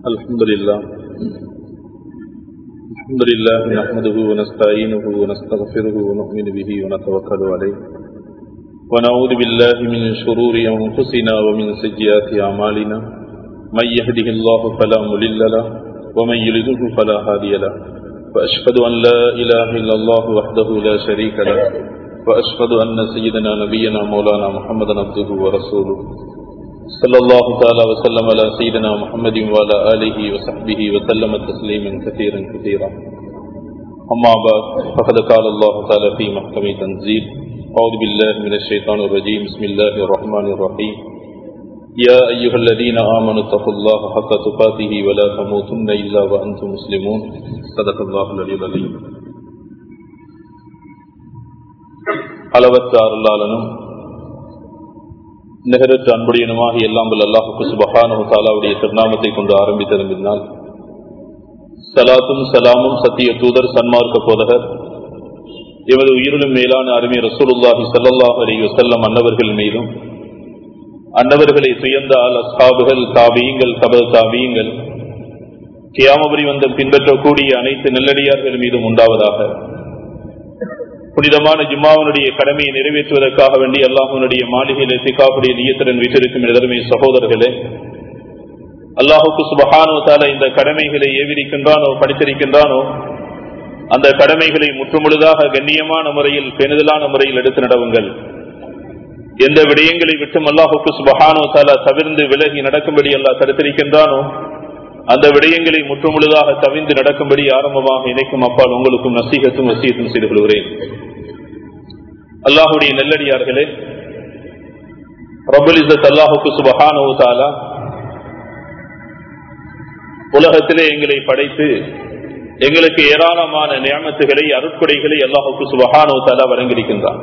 الحمد لله الحمد لله نحمده ونستعينه ونستغفره ونؤمن به ونتوكل عليه ونعوذ بالله من شرور أنفسنا ومن سيئات أعمالنا من يهده الله فلا مضل له ومن يضلله فلا هادي له وأشهد أن لا إله إلا الله وحده لا شريك له وأشهد أن سيدنا نبينا مولانا محمدا عبده ورسوله صلى الله تعالى وسلم على سيدنا محمد وعلى آله وصحبه وسلم تسليما كثيرا كثيرا أما بعد فقد قال الله تعالى في محكم تنزيل أعوذ بالله من الشيطان الرجيم بسم الله الرحمن الرحيم يا أيها الذين آمنوا اتقوا الله حق تقاته ولا تموتن إلا وأنتم مسلمون صدق الله العلي العظيم அளவற்ற அருளாளனும் நிகரற்ற அன்புடையனுமாக எல்லாம் வல்ல அல்லாஹுக்கு சுபஹானு தாலாவுடைய திருநாமத்தை கொண்டு ஆரம்பித்திருந்தால் சலாத்தும் சலாமும் சத்திய தூதர் சன்மார்க்க போதகர் எமது உயிரிலும் மேலான அருமை ரசூலுல்லாஹி சல்லாஹ் அலி வசல்லம் அன்னவர்கள் மீதும் அன்னவர்களை துயர்ந்தால் அஸ்ஹாபுகள் தாபியங்கள் கபல் தாபியங்கள் கியாமபரி வந்து பின்பற்றக்கூடிய அனைத்து நெல்லடியார்கள் மீதும் உண்டாவதாக புனிதமான ஜும்மாவனுடைய கடமையை நிறைவேற்றுவதற்காக வேண்டி அல்லாஹனுடைய மாளிகையில் திகாவுடைய நியத்துடன் வீட்டிருக்கும் எதிர்மை சகோதரர்களே அல்லாஹுக்கு சுபஹானோ தால இந்த கடமைகளை ஏவிருக்கின்றானோ படித்திருக்கின்றானோ அந்த கடமைகளை முற்றுமுழுதாக கண்ணியமான முறையில் பெணுதலான முறையில் எடுத்து நடவுங்கள் எந்த விடயங்களை விட்டும் அல்லாஹுக்கு சுபஹானோ தாலா தவிர்ந்து விலகி நடக்கும்படி அல்லாஹ் தடுத்திருக்கின்றானோ அந்த விடயங்களை முற்றுமுழுதாக தவிர்ந்து நடக்கும்படி ஆரம்பமாக இணைக்கும் அப்பால் உங்களுக்கும் நசீகத்தும் வசியத்தும் செய்து கொள்கிறேன் அல்லாஹுடைய நெல்லடியார்களே ரபுல் இசத் அல்லாஹுக்கு சுபஹானோ தாலா உலகத்திலே எங்களை படைத்து எங்களுக்கு ஏராளமான நியமத்துகளை அருட்கொடைகளை அல்லாஹுக்கு சுபஹானோ தாலா வழங்கியிருக்கின்றான்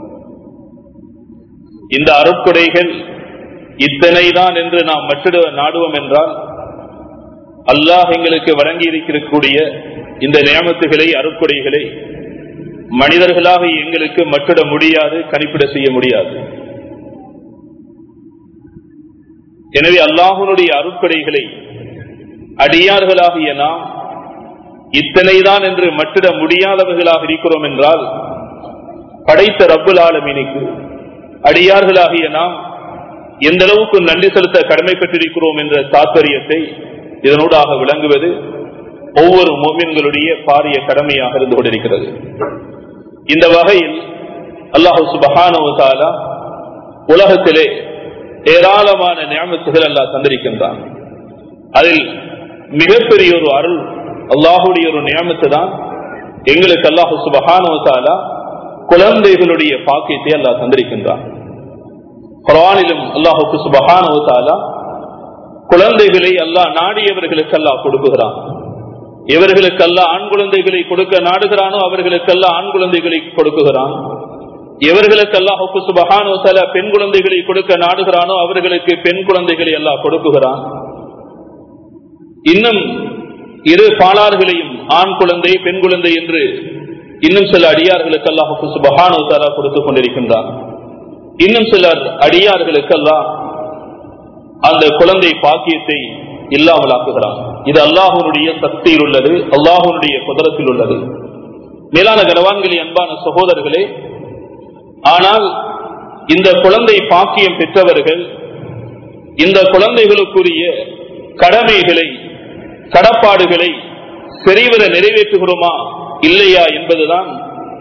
இந்த அருட்கொடைகள் இத்தனைதான் என்று நாம் மற்றிட நாடுவோம் என்றால் அல்லாஹ் எங்களுக்கு வழங்கி இருக்கக்கூடிய இந்த நியமத்துகளை அருட்கொடைகளை மனிதர்களாக எங்களுக்கு மற்றிட முடியாது கணிப்பிட செய்ய முடியாது எனவே அல்லாஹனுடைய அருட்கொடைகளை அடியார்களாகிய நாம் இத்தனைதான் என்று மற்றிட முடியாதவர்களாக இருக்கிறோம் என்றால் படைத்த ரப்புல் ஆலமீனுக்கு அடியார்களாகிய நாம் எந்த அளவுக்கு நன்றி செலுத்த கடமை பெற்றிருக்கிறோம் என்ற தாத்பரியத்தை இதனூடாக விளங்குவது ஒவ்வொரு மோமின்களுடைய பாரிய கடமையாக இருந்து கொண்டிருக்கிறது இந்த வகையில் அல்லாஹு சுபஹானா உலகத்திலே ஏராளமான நியமத்துகள் அல்லாஹ் தந்திருக்கின்றான் அதில் மிகப்பெரிய ஒரு அருள் அல்லாஹுடைய ஒரு நியமத்து தான் எங்களுக்கு அல்லாஹு சுபஹானா குழந்தைகளுடைய பாக்கியத்தை அல்லாஹ் தந்திருக்கின்றான் குரானிலும் அல்லாஹுக்கு சுபஹானா குழந்தைகளை அல்லாஹ் நாடியவர்களுக்கு அல்லாஹ் கொடுக்குகிறான் எவர்களுக்கெல்லாம் ஆண் குழந்தைகளை கொடுக்க நாடுகிறானோ அவர்களுக்கெல்லாம் ஆண் குழந்தைகளை கொடுக்குகிறான் எவர்களுக்கெல்லாம் சுபஹானோ தல பெண் குழந்தைகளை கொடுக்க நாடுகிறானோ அவர்களுக்கு பெண் குழந்தைகளை எல்லாம் கொடுக்குகிறான் இன்னும் இரு பாலார்களையும் ஆண் குழந்தை பெண் குழந்தை என்று இன்னும் சில அடியார்களுக்கு அல்லாஹ் சுபஹானோ தாலா கொடுத்துக் கொண்டிருக்கின்றான் இன்னும் சிலர் அடியார்களுக்கெல்லாம் அந்த குழந்தை பாக்கியத்தை இல்லாமல் ஆக்குகிறான் இது அல்லாஹனுடைய சக்தியில் உள்ளது அல்லாஹனுடைய குதிரத்தில் உள்ளது மேலான கனவான்களே அன்பான சகோதரர்களே ஆனால் இந்த குழந்தை பாக்கியம் பெற்றவர்கள் இந்த குழந்தைகளுக்குரிய கடமைகளை கடப்பாடுகளை சரிவர நிறைவேற்றுகிறோமா இல்லையா என்பதுதான்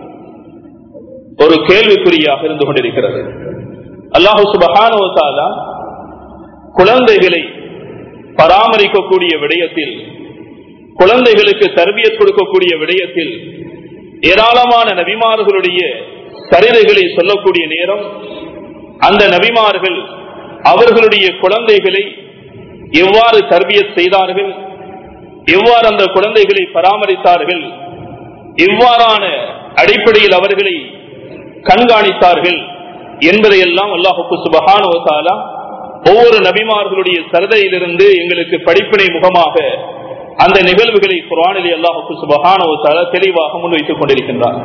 ஒரு கேள்விக்குறியாக இருந்து கொண்டிருக்கிறது அல்லாஹு சுபஹானுவத்தாலா குழந்தைகளை பராமரிக்கக்கூடிய விடயத்தில் குழந்தைகளுக்கு தர்பியத் கொடுக்கக்கூடிய விடயத்தில் ஏராளமான நபிமார்களுடைய சரிதைகளை சொல்லக்கூடிய நேரம் அந்த நபிமார்கள் அவர்களுடைய குழந்தைகளை எவ்வாறு தர்பியத் செய்தார்கள் எவ்வாறு அந்த குழந்தைகளை பராமரித்தார்கள் எவ்வாறான அடிப்படையில் அவர்களை கண்காணித்தார்கள் என்பதையெல்லாம் அல்லாஹுக்கு சுபகானுவத்தாலா ஒவ்வொரு நபிமார்களுடைய சரதையிலிருந்து எங்களுக்கு படிப்பினை முகமாக அந்த நிகழ்வுகளை குரானிலே அல்லாஹுக்கு சுபகானவத்தால தெளிவாக முன்வைத்துக் கொண்டிருக்கின்றார்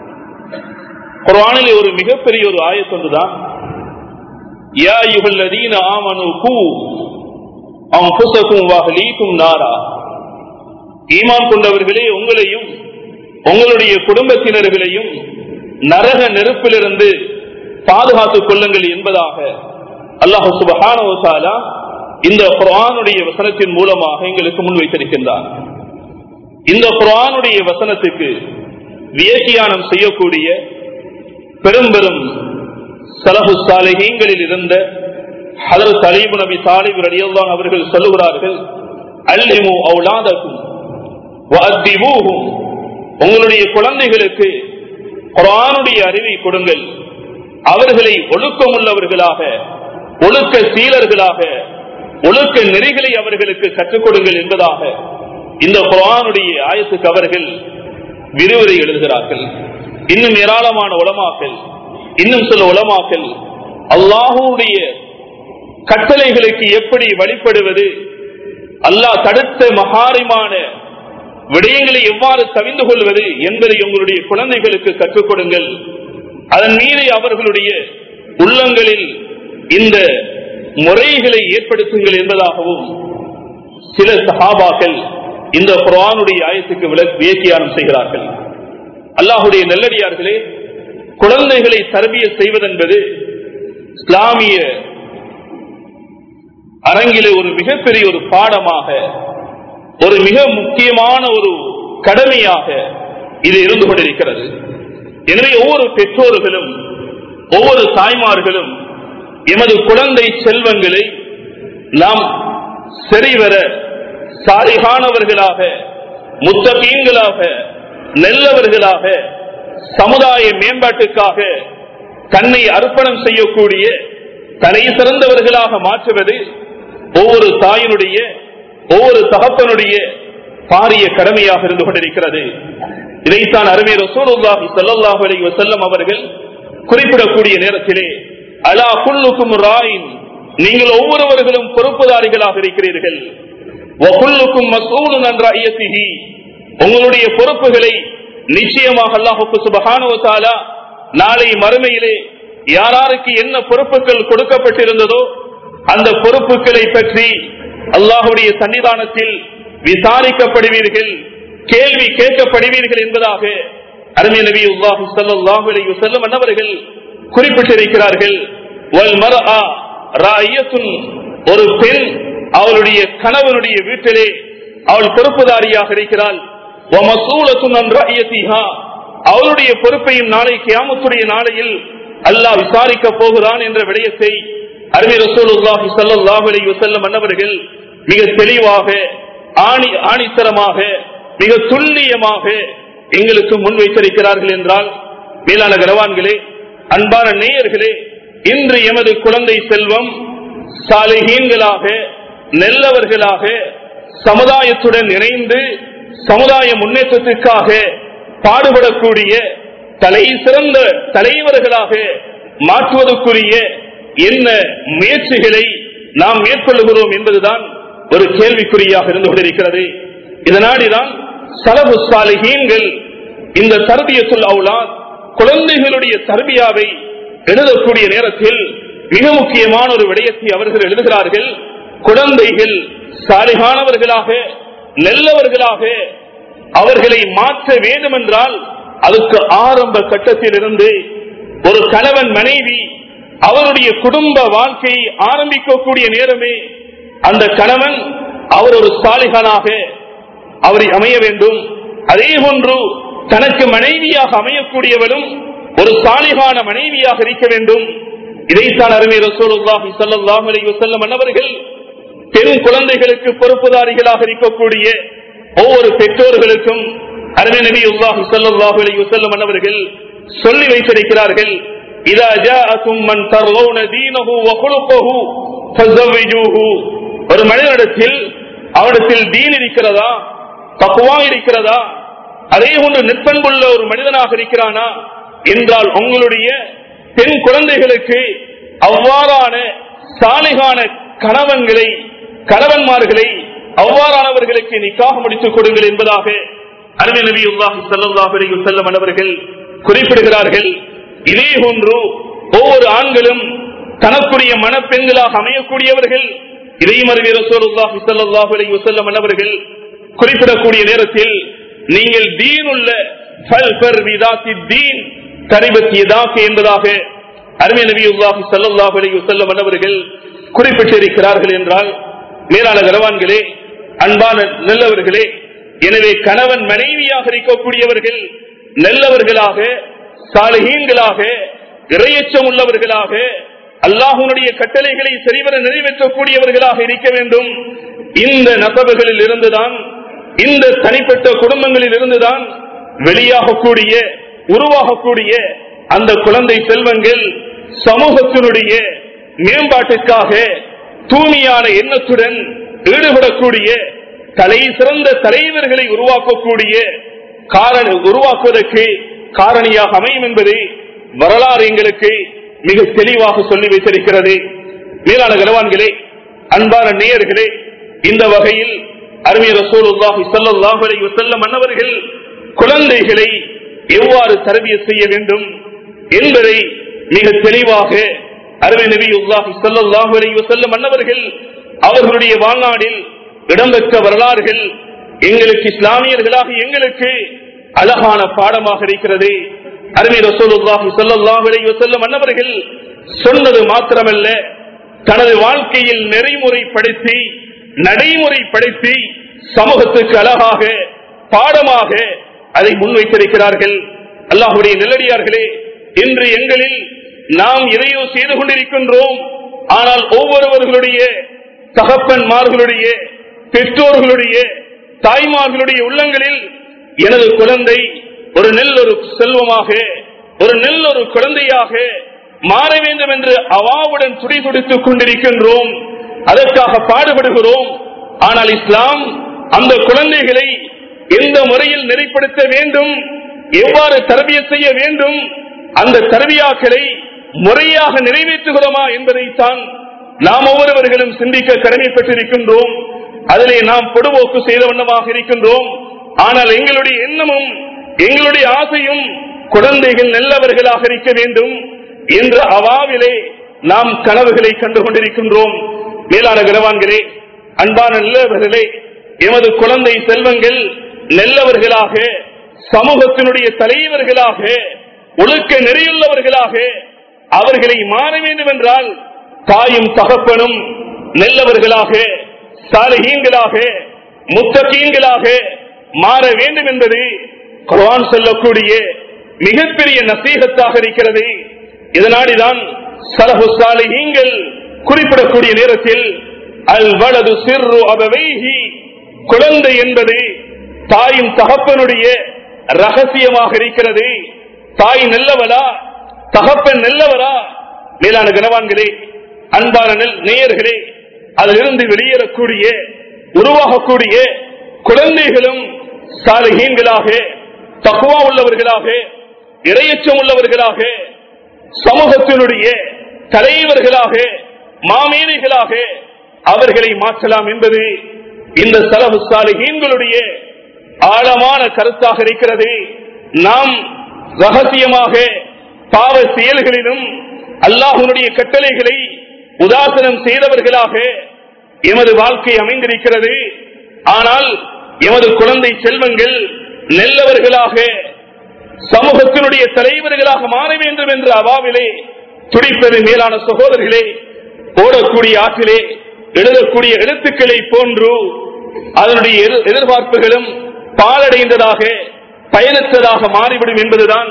குரானிலே ஒரு மிகப்பெரிய ஒரு ஆயத்தொன்றுதான் யா யுகல்லதீன ஆமனு கூ அம்புசக்கும் வாகலீக்கும் நாரா ஈமான் கொண்டவர்களே உங்களையும் உங்களுடைய குடும்பத்தினர்களையும் நரக நெருப்பிலிருந்து பாதுகாத்துக் கொள்ளுங்கள் என்பதாக அல்லாஹு சுபஹானா இந்த குரானுடைய வசனத்தின் மூலமாக எங்களுக்கு முன்வைத்திருக்கின்றார் இந்த குரானுடைய வசனத்துக்கு வியக்கியானம் செய்யக்கூடிய பெரும் பெரும் சலஹு சாலைகளில் இருந்த ஹதர் சலீபு நபி சாலிப் ரலியல்லான் அவர்கள் சொல்லுகிறார்கள் அல்லிமு அவுலாதக்கும் வஅத்திபூஹும் உங்களுடைய குழந்தைகளுக்கு குரானுடைய அறிவை கொடுங்கள் அவர்களை ஒழுக்கமுள்ளவர்களாக ஒழுக்க சீலர்களாக ஒழுக்க நெறிகளை அவர்களுக்கு கற்றுக் கொடுங்கள் என்பதாக இந்த குரானுடைய ஆயத்துக்கு அவர்கள் விரிவுரை எழுதுகிறார்கள் இன்னும் ஏராளமான உலமாக்கள் இன்னும் சில உலமாக்கள் அல்லாஹுடைய கட்டளைகளுக்கு எப்படி வழிபடுவது அல்லாஹ் தடுத்த மகாரிமான விடயங்களை எவ்வாறு தவிந்து கொள்வது என்பதை உங்களுடைய குழந்தைகளுக்கு கற்றுக் கொடுங்கள் அதன் மீது அவர்களுடைய உள்ளங்களில் இந்த முறைகளை ஏற்படுத்துங்கள் என்பதாகவும் சில சஹாபாக்கள் இந்த குரானுடைய ஆயத்துக்கு விளக்கு வியக்கியானம் செய்கிறார்கள் அல்லாஹுடைய நல்லடியார்களே குழந்தைகளை தரபிய செய்வதென்பது இஸ்லாமிய அரங்கிலே ஒரு மிகப்பெரிய ஒரு பாடமாக ஒரு மிக முக்கியமான ஒரு கடமையாக இது இருந்து கொண்டிருக்கிறது எனவே ஒவ்வொரு பெற்றோர்களும் ஒவ்வொரு தாய்மார்களும் எமது குழந்தை செல்வங்களை நாம் சரிவர சாரிகானவர்களாக முத்தகீன்களாக நல்லவர்களாக சமுதாய மேம்பாட்டுக்காக தன்னை அர்ப்பணம் செய்யக்கூடிய தலை சிறந்தவர்களாக மாற்றுவது ஒவ்வொரு தாயினுடைய ஒவ்வொரு தகப்பனுடைய பாரிய கடமையாக இருந்து கொண்டிருக்கிறது இதைத்தான் அருமை ரசூலுல்லாஹி ஸல்லல்லாஹு அலைஹி வஸல்லம் அவர்கள் குறிப்பிடக்கூடிய நேரத்திலே அலா குல்லுக்கும் ராயின் நீங்கள் ஒவ்வொருவர்களும் பொறுப்புதாரிகளாக இருக்கிறீர்கள் வகுல்லுக்கும் மசூலுன் அன் ரஅயத்திஹி உங்களுடைய பொறுப்புகளை நிச்சயமாக அல்லாஹுக்கு சுபஹானஹு வ தஆலா நாளை மறுமையிலே யாராருக்கு என்ன பொறுப்புகள் கொடுக்கப்பட்டிருந்ததோ அந்த பொறுப்புகளை பற்றி அல்லாஹுடைய சன்னிதானத்தில் விசாரிக்கப்படுவீர்கள் கேள்வி கேட்கப்படுவீர்கள் என்பதாக அருமை நபி உல்லாஹு ஸல்லல்லாஹு அலைஹி வஸல்லம் அன்னவர்கள் குறிப்பிட்டிருக்கிறார்கள் வல் மர்ஆ ராயத்துன் ஒரு பெண் அவளுடைய கணவனுடைய வீட்டிலே அவள் பொறுப்புதாரியாக இருக்கிறாள் வமசூலத்துன் அன் ரஅயத்திஹா அவளுடைய பொறுப்பையும் நாளை கியாமத்துடைய நாளையில் அல்லாஹ் விசாரிக்க போகிறான் என்ற விடயத்தை அருமை ரசூலுல்லாஹி ஸல்லல்லாஹு அலைஹி வஸல்லம் அன்னவர்கள் மிக தெளிவாக ஆணி ஆணித்தரமாக மிக துல்லியமாக எங்களுக்கு முன்வைத்திருக்கிறார்கள் என்றால் மேலான கரவான்களே அன்பான நேயர்களே இன்று எமது குழந்தை செல்வம் சாலைகீன்களாக நல்லவர்களாக சமுதாயத்துடன் இணைந்து சமுதாய முன்னேற்றத்திற்காக பாடுபடக்கூடிய தலை சிறந்த தலைவர்களாக மாற்றுவதற்குரிய என்ன முயற்சிகளை நாம் மேற்கொள்ளுகிறோம் என்பதுதான் ஒரு கேள்விக்குறியாக இருந்து கொண்டிருக்கிறது இதனாடிதான் சலபு சாலிகீன்கள் இந்த தர்பியத்துல் அவுலாத் குழந்தைகளுடைய தர்பியாவை எழுதக்கூடிய நேரத்தில் மிக முக்கியமான ஒரு விடயத்தை அவர்கள் எழுதுகிறார்கள் குழந்தைகள் சாலிகானவர்களாக நல்லவர்களாக அவர்களை மாற்ற வேண்டும் என்றால் அதுக்கு ஆரம்ப கட்டத்தில் இருந்து ஒரு கணவன் மனைவி அவருடைய குடும்ப வாழ்க்கையை ஆரம்பிக்கக்கூடிய நேரமே அந்த கணவன் அவர் ஒரு சாலிகானாக அவரை அமைய வேண்டும் அதே போன்று தனக்கு மனைவியாக அமையக்கூடியவளும் ஒரு சாலிகான மனைவியாக இருக்க வேண்டும் இதைத்தான் அருமை ரசூலுல்லாஹி ஸல்லல்லாஹு அலைஹி வஸல்லம் அன்னவர்கள் பெண் குழந்தைகளுக்கு பொறுப்புதாரிகளாக இருக்கக்கூடிய ஒவ்வொரு பெற்றோர்களுக்கும் அருமை நபி உல்லாஹி ஸல்லல்லாஹு அலைஹி வஸல்லம் அன்னவர்கள் சொல்லி வைத்திருக்கிறார்கள் இதா ஜாஅக்கும் மன் தர்லௌன தீனஹு வ குலுகஹு ஃபஸவ்விஜூஹு ஒரு மனிதனிடத்தில் அவனிடத்தில் தீன் இருக்கிறதா தக்குவா இருக்கிறதா அதே போன்று நிற்பண்புள்ள ஒரு மனிதனாக இருக்கிறானா என்றால் உங்களுடைய பெண் குழந்தைகளுக்கு அவ்வாறான சாலிகான கணவன்களை கணவன்மார்களை அவ்வாறானவர்களுக்கு நிக்காக முடித்துக் கொடுங்கள் என்பதாக அருமை நபி உல்லாஹி ஸல்லல்லாஹு அலைஹி வஸல்லம் அவர்கள் குறிப்பிடுகிறார்கள் இதே போன்று ஒவ்வொரு ஆண்களும் தனக்குரிய மனப்பெண்களாக அமையக்கூடியவர்கள் இதையும் அறிவிய ரசூலுல்லாஹி ஸல்லல்லாஹு அலைஹி வஸல்லம் அவர்கள் குறிப்பிடக்கூடிய நேரத்தில் நீங்கள் தீனுள்ள ஃபல் ஃபர் விதாத்தி தீன் கரிபத் யதாக் என்பதாக அருமை நபியுல்லாஹி ஸல்லல்லாஹு அலைஹி வஸல்லம் அவர்கள் குறிப்பிட்டிருக்கிறார்கள் என்றால் மேலான கரவான்களே அன்பான நல்லவர்களே எனவே கணவன் மனைவியாக இருக்கக்கூடியவர்கள் நல்லவர்களாக சாலகீன்களாக இறையச்சம் உள்ளவர்களாக அல்லாஹுனுடைய கட்டளைகளை சரிவர நிறைவேற்றக்கூடியவர்களாக இருக்க வேண்டும் இந்த நபர்களில் இருந்துதான் இந்த தனிப்பட்ட குடும்பங்களில் இருந்துதான் வெளியாகக்கூடிய உருவாகக்கூடிய அந்த குழந்தை செல்வங்கள் சமூகத்தினுடைய மேம்பாட்டுக்காக தூய்மையான எண்ணத்துடன் ஈடுபடக்கூடிய தலை சிறந்த தலைவர்களை உருவாக்கக்கூடிய காரண உருவாக்குவதற்கு காரணியாக அமையும் என்பதை வரலாறு எங்களுக்கு மிக தெளிவாக சொல்லி வைத்திருக்கிறது மேலான கனவான்களே அன்பான நேயர்களே இந்த வகையில் அருமை ரசூலுல்லாஹி ஸல்லல்லாஹு அலைஹி வஸல்லம் அன்னவர்கள் குழந்தைகளை எவ்வாறு தரபிய செய்ய வேண்டும் என்பதை மிக தெளிவாக அருமை நபியுல்லாஹி ஸல்லல்லாஹு அலைஹி வஸல்லம் அன்னவர்கள் அவர்களுடைய வாழ்நாளில் இடம்பெற்ற வரலாறுகள் எங்களுக்கு இஸ்லாமியர்களாக எங்களுக்கு அழகான பாடமாக இருக்கிறது அருமை ரசூலுல்லாஹி ஸல்லல்லாஹு அலைஹி வஸல்லம் அன்னவர்கள் சொன்னது மாத்திரமல்ல தனது வாழ்க்கையில் நெறிமுறைப்படுத்தி நடைமுறைப்படுத்தி சமூகத்துக்கு அழகாக பாடமாக அதை முன்வைத்திருக்கிறார்கள் அல்லாஹுடைய நெல்லடியார்களே இன்று எங்களில் நாம் எதையோ செய்து கொண்டிருக்கின்றோம் ஆனால் ஒவ்வொருவர்களுடைய தகப்பன்மார்களுடைய பெற்றோர்களுடைய தாய்மார்களுடைய உள்ளங்களில் எனது குழந்தை ஒரு நெல் ஒரு செல்வமாக ஒரு நெல் ஒரு குழந்தையாக மாற வேண்டும் என்று அவாவுடன் துடி துடித்துக் கொண்டிருக்கின்றோம் அதற்காக பாடுபடுகிறோம் ஆனால் இஸ்லாம் அந்த குழந்தைகளை எந்த முறையில் நெறிப்படுத்த வேண்டும் எவ்வாறு தரபிய செய்ய வேண்டும் அந்த தரவியாக்களை முறையாக நிறைவேற்றுகிறோமா என்பதைத்தான் நாம் ஒவ்வொருவர்களும் சிந்திக்க கடமைப்பட்டிருக்கின்றோம் அதிலே நாம் பொடுபோக்கு செய்த வண்ணமாக இருக்கின்றோம் ஆனால் எங்களுடைய எண்ணமும் எங்களுடைய ஆசையும் குழந்தைகள் நல்லவர்களாக இருக்க வேண்டும் என்ற அவாவிலே நாம் கனவுகளை கண்டு கொண்டிருக்கின்றோம் மேலான கனவான்களே அன்பான நல்லவர்களே எமது குழந்தை செல்வங்கள் நல்லவர்களாக சமூகத்தினுடைய தலைவர்களாக ஒழுக்க நெறியுள்ளவர்களாக அவர்களை மாற வேண்டும் என்றால் தாயும் தகப்பனும் நல்லவர்களாக சாலகீன்களாக முத்தகீன்களாக மாற வேண்டும் என்பது குர்ஆன் சொல்லக்கூடிய மிகப்பெரிய நசீகத்தாக இருக்கிறது இதனாடிதான் சலஹு சாலிஹீன்கள் குறிப்பிடக்கூடிய நேரத்தில் அல் வலது சிறு அபவைஹி குழந்தை என்பது தாயும் தகப்பனுடைய ரகசியமாக இருக்கிறது தாய் நல்லவளா தகப்பன் நல்லவரா மேலான கனவான்களே அன்பான நெல் நேயர்களே அதிலிருந்து வெளியேறக்கூடிய உருவாகக்கூடிய குழந்தைகளும் சாலைகீன்களாக தக்குவா உள்ளவர்களாக இரையச்சம் உள்ளவர்களாக சமூகத்தினுடைய தலைவர்களாக மாமேதைகளாக அவர்களை மாற்றலாம் என்பது இந்த செலவு சாலைகீன்களுடைய ஆழமான கருத்தாக இருக்கிறது நாம் ரகசியமாக பாவ செயல்களிலும் அல்லாஹனுடைய கட்டளைகளை உதாசனம் செய்தவர்களாக எமது வாழ்க்கை அமைந்திருக்கிறது ஆனால் எமது குழந்தை செல்வங்கள் நெல்லவர்களாக சமூகத்தினுடைய தலைவர்களாக மாற வேண்டும் என்ற அவாவிலே துடிப்பது மேலான சகோதரர்களே ஓடக்கூடிய ஆற்றிலே எழுதக்கூடிய எழுத்துக்களை போன்று அதனுடைய எதிர்- எதிர்பார்ப்புகளும் பாலடைந்ததாக பயனற்றதாக மாறிவிடும் என்பதுதான்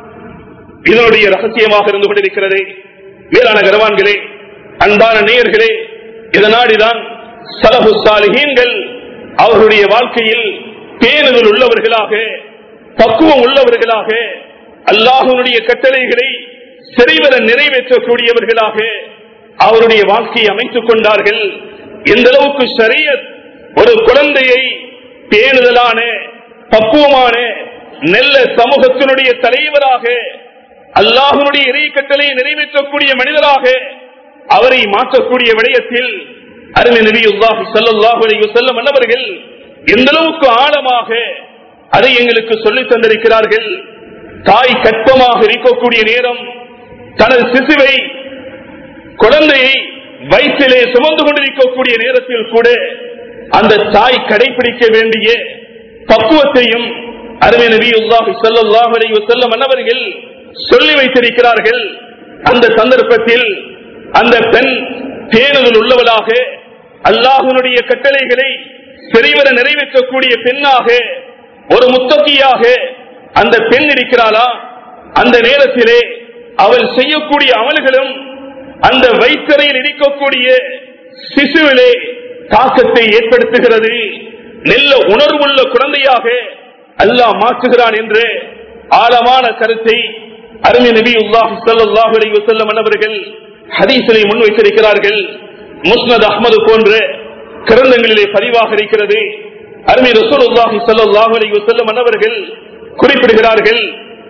இதனுடைய ரகசியமாக இருந்து கொண்டிருக்கிறது மேலான கரவான்களே அன்பான நேயர்களே இதனாடிதான் சலபு சாலிகீன்கள் அவர்களுடைய வாழ்க்கையில் பேணுதல் உள்ளவர்களாக பக்குவம் உள்ளவர்களாக அல்லாஹனுடைய கட்டளைகளை சரிவர நிறைவேற்றக்கூடியவர்களாக அவருடைய வாழ்க்கையை அமைத்துக் கொண்டார்கள் எந்த அளவுக்கு சரியத் ஒரு குழந்தையை பேணுதலான பக்குவமான நல்ல சமூகத்தினுடைய தலைவராக அல்லாஹனுடைய இறை கட்டளையை நிறைவேற்றக்கூடிய மனிதராக அவரை மாற்றக்கூடிய விடயத்தில் அருமை நபியுல்லாஹி ஸல்லல்லாஹு அலைஹி வஸல்லம் அன்னவர்கள் எந்த அளவுக்கு ஆழமாக அதை எங்களுக்கு சொல்லித் தந்திருக்கிறார்கள் தாய் கற்பமாக இருக்கக்கூடிய நேரம் தனது சிசுவை குழந்தையை வயிற்றிலே சுமந்து கொண்டிருக்கக்கூடிய நேரத்தில் கூட அந்த தாய் கடைபிடிக்க வேண்டிய பக்குவத்தையும் அருமை நபி உல்லாஹி ஸல்லல்லாஹு அலைஹி வஸல்லம் அன்னவர்கள் சொல்லி வைத்திருக்கிறார்கள் அந்த சந்தர்ப்பத்தில் அந்த பெண் பேணுதல் உள்ளவளாக அல்லாஹ்வினுடைய கட்டளைகளை சரிவர நிறைவேற்றக்கூடிய பெண்ணாக ஒரு முத்தகியாக அந்த பெண் இருக்கிறாளா அந்த நேரத்திலே அவள் செய்யக்கூடிய அமல்களும் அந்த வைத்தறையில் இருக்கக்கூடிய சிசுவிலே தாக்கத்தை ஏற்படுத்துகிறது நல்ல உணர்வுள்ள குழந்தையாக அல்லாஹ் மாற்றுகிறான் என்று ஆழமான கருத்தை அருமை நபி உல்லாஹி ஸல்லல்லாஹு அலைஹி வஸல்லம் அவர்கள் ஹதீஸிலே முன்வைத்திருக்கிறார்கள் முஸ்னத் அஹ்மது போன்ற கிரந்தங்களிலே பதிவாக இருக்கிறது அருமை ரசூலுல்லாஹி ஸல்லல்லாஹு அலைஹி வஸல்லம் அவர்கள் குறிப்பிடுகிறார்கள்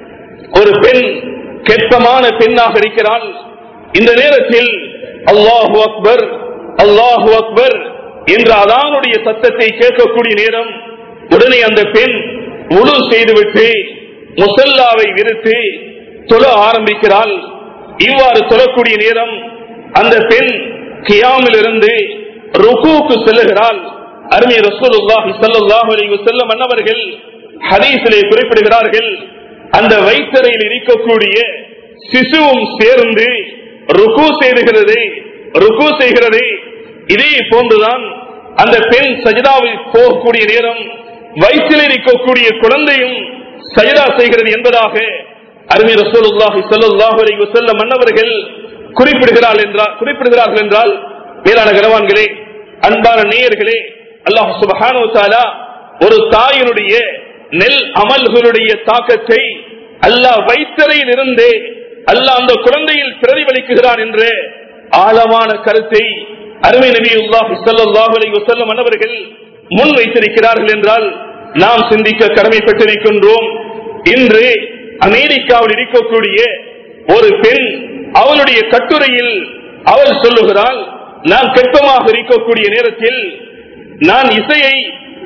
ஒரு பெண் கெட்டமான பெண்ணாக இருக்கிறாள் இந்த நேரத்தில் அல்லாஹு அக்பர் அல்லாஹு அக்பர் என்ற அதானுடைய சத்தத்தை கேட்கக்கூடிய நேரம் உடனே அந்த பெண் முழு செய்துவிட்டு முசல்லாவை விரித்து தொழ ஆரம்பிக்கிறாள் இவ்வாறு தொழக்கூடிய நேரம் அந்த பெண் கியாமில் இருந்து ருகூக்கு செல்லுகிறாள் அருமை ரசூலுல்லாஹி ஸல்லல்லாஹு அலைஹி வஸல்லம் அன்னவர்கள் ஹதீஸிலே குறிப்பிடுகிறார்கள் அந்த வைத்தறையில் இருக்கக்கூடிய சிசுவும் சேர்ந்து ருக்கு செய்துகிறது ருக்கு செய்கிறது இதே போன்றுதான் அந்த பெண் சஜிதாவில் போகக்கூடிய நேரம் வயிற்றில் இருக்கக்கூடிய குழந்தையும் சஜிதா செய்கிறது என்பதாக அருமை ரசூலுல்லாஹி ஸல்லல்லாஹு அலைஹி வஸல்லம் மன்னவர்கள் குறிப்பிடுகிறார்கள் என்றால் குறிப்பிடுகிறார்கள் என்றால் மேலான கரவான்களே அன்பான நேயர்களே அல்லாஹ் சுப்ஹானஹு வ தஆலா ஒரு தாயினுடைய நெல் அமல்களுடைய தாக்கத்தை அல்லாஹ் வைத்தறையில் இருந்தே அல்லாஹ் அந்த குழந்தையில் பிரதிபலிக்குகிறான் என்று ஆழமான கருத்தை அருமை நபியுல்லாஹி ஸல்லல்லாஹு அலைஹி வஸல்லம் அன்னவர்கள் முன் வைத்திருக்கிறார்கள் என்றால் நாம் சிந்திக்க கடமைப்பட்டிருக்கின்றோம் இன்று அமெரிக்காவில் இருக்கக்கூடிய ஒரு பெண் அவளுடைய கட்டுரையில் அவள் சொல்லுகிறாள் நான் கெட்டமாக இருக்கக்கூடிய நேரத்தில் நான் இசையை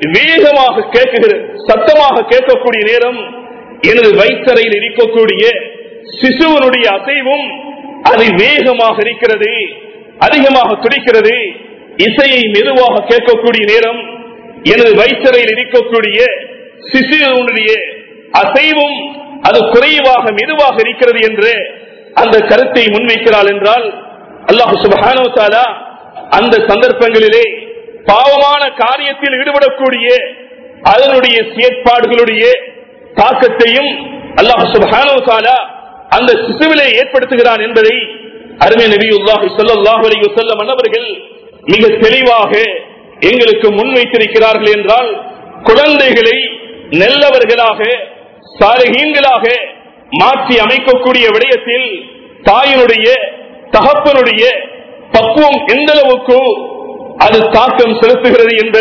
வேகமாக கேட்குகிற சத்தமாக கேட்கக்கூடிய நேரம் எனது வைத்தறையில் இருக்கக்கூடிய சிசுவனுடைய அசைவும் அது வேகமாக இருக்கிறது அதிகமாக துடிக்கிறது இசையை மெதுவாக கேட்கக்கூடிய நேரம் எனது வைத்தறையில் இருக்கக்கூடிய சிசுவனுடைய அசைவும் அது குறைவாக மெதுவாக இருக்கிறது என்று அந்த கருத்தை முன்வைக்கிறாள் என்றால் அல்லாஹு சுபஹானோ தாலா அந்த சந்தர்ப்பங்களிலே பாவமான காரியத்தில் ஈடுபடக்கூடிய அதனுடைய செயற்பாடுகளுடைய தாக்கத்தையும் அல்லாஹ் சுபஹானோ தாலா அந்த சிசுவிலே ஏற்படுத்துகிறான் என்பதை அருமை நபி உல்லாஹி ஸல்லல்லாஹு அலைஹி வஸல்லம் அன்னவர்கள் மிக தெளிவாக எங்களுக்கு முன்வைத்திருக்கிறார்கள் என்றால் குழந்தைகளை நல்லவர்களாக சாலைகீன்களாக மாற்றி அமைக்கக்கூடிய விடயத்தில் தாயினுடைய தகப்பனுடைய பக்குவம் எந்த அளவுக்கு அது தாக்கம் செலுத்துகிறது என்ற